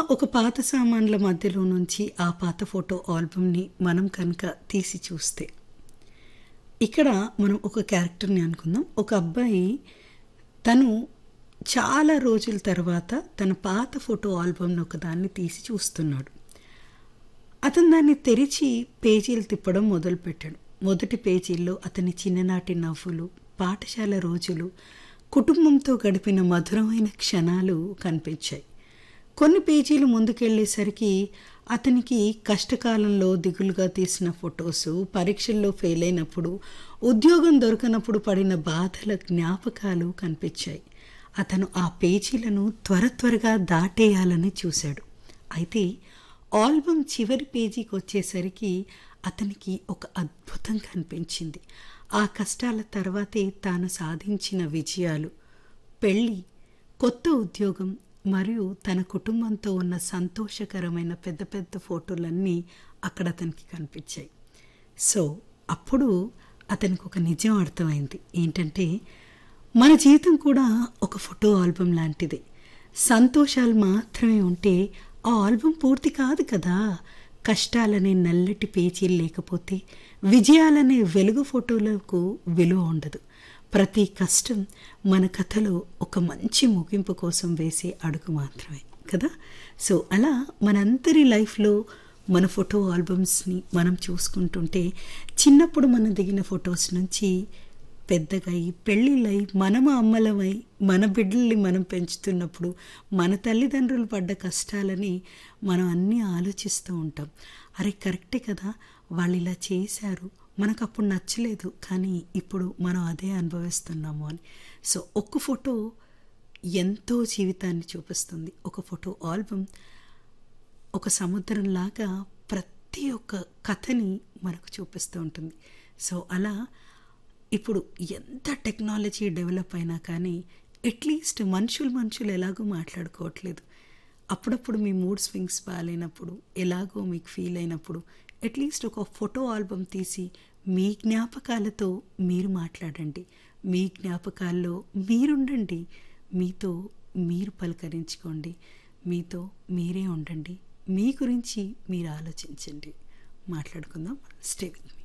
ఒక పాత సామాన్ల మధ్యలో నుంచి ఆ పాత ఫోటో ఆల్బమ్ని మనం కనుక తీసి చూస్తే ఇక్కడ మనం ఒక క్యారెక్టర్ని అనుకుందాం ఒక అబ్బాయి తను చాలా రోజుల తర్వాత తన పాత ఫోటో ఆల్బమ్ని ఒకదాన్ని తీసి చూస్తున్నాడు అతను దాన్ని తెరిచి పేజీలు తిప్పడం మొదలుపెట్టాడు మొదటి పేజీల్లో అతని చిన్ననాటి నవ్వులు పాఠశాల రోజులు కుటుంబంతో గడిపిన మధురమైన క్షణాలు కనిపించాయి కొన్ని పేజీలు ముందుకెళ్ళేసరికి అతనికి కష్టకాలంలో దిగులుగా తీసిన ఫొటోసు పరీక్షల్లో ఫెయిల్ అయినప్పుడు ఉద్యోగం దొరకనప్పుడు పడిన బాధల జ్ఞాపకాలు కనిపించాయి అతను ఆ పేజీలను త్వర త్వరగా దాటేయాలని చూశాడు అయితే ఆల్బమ్ చివరి పేజీకి వచ్చేసరికి అతనికి ఒక అద్భుతం కనిపించింది ఆ కష్టాల తర్వాతే తాను సాధించిన విజయాలు పెళ్ళి కొత్త ఉద్యోగం మరియు తన కుటుంబంతో ఉన్న సంతోషకరమైన పెద్ద పెద్ద ఫోటోలన్నీ అక్కడ అతనికి కనిపించాయి సో అప్పుడు అతనికి ఒక నిజం అర్థమైంది ఏంటంటే మన జీవితం కూడా ఒక ఫోటో ఆల్బమ్ లాంటిదే సంతోషాలు మాత్రమే ఉంటే ఆ ఆల్బమ్ పూర్తి కాదు కదా కష్టాలనే నల్లటి పేజీలు లేకపోతే విజయాలనే వెలుగు ఫోటోలకు విలువ ఉండదు ప్రతి కష్టం మన కథలో ఒక మంచి ముగింపు కోసం వేసే అడుగు మాత్రమే కదా సో అలా మనందరి లైఫ్లో మన ఫోటో ఆల్బమ్స్ని మనం చూసుకుంటుంటే చిన్నప్పుడు మనం దిగిన ఫొటోస్ నుంచి పెద్దగై పెళ్ళిళ్ళై మనము అమ్మలమై మన బిడ్డల్ని మనం పెంచుతున్నప్పుడు మన తల్లిదండ్రులు పడ్డ కష్టాలని మనం అన్నీ ఆలోచిస్తూ ఉంటాం అరే కరెక్టే కదా వాళ్ళు ఇలా చేశారు మనకు అప్పుడు నచ్చలేదు కానీ ఇప్పుడు మనం అదే అనుభవిస్తున్నాము అని సో ఒక్క ఫోటో ఎంతో జీవితాన్ని చూపిస్తుంది ఒక ఫోటో ఆల్బమ్ ఒక సముద్రంలాగా ప్రతి ఒక్క కథని మనకు చూపిస్తూ ఉంటుంది సో అలా ఇప్పుడు ఎంత టెక్నాలజీ డెవలప్ అయినా కానీ అట్లీస్ట్ మనుషులు మనుషులు ఎలాగో మాట్లాడుకోవట్లేదు అప్పుడప్పుడు మీ మూడ్ స్వింగ్స్ బాగాలేనప్పుడు ఎలాగో మీకు ఫీల్ అయినప్పుడు అట్లీస్ట్ ఒక ఫోటో ఆల్బమ్ తీసి మీ జ్ఞాపకాలతో మీరు మాట్లాడండి మీ జ్ఞాపకాల్లో మీరుండండి మీతో మీరు పలకరించుకోండి మీతో మీరే ఉండండి మీ గురించి మీరు ఆలోచించండి మాట్లాడుకుందాం స్టే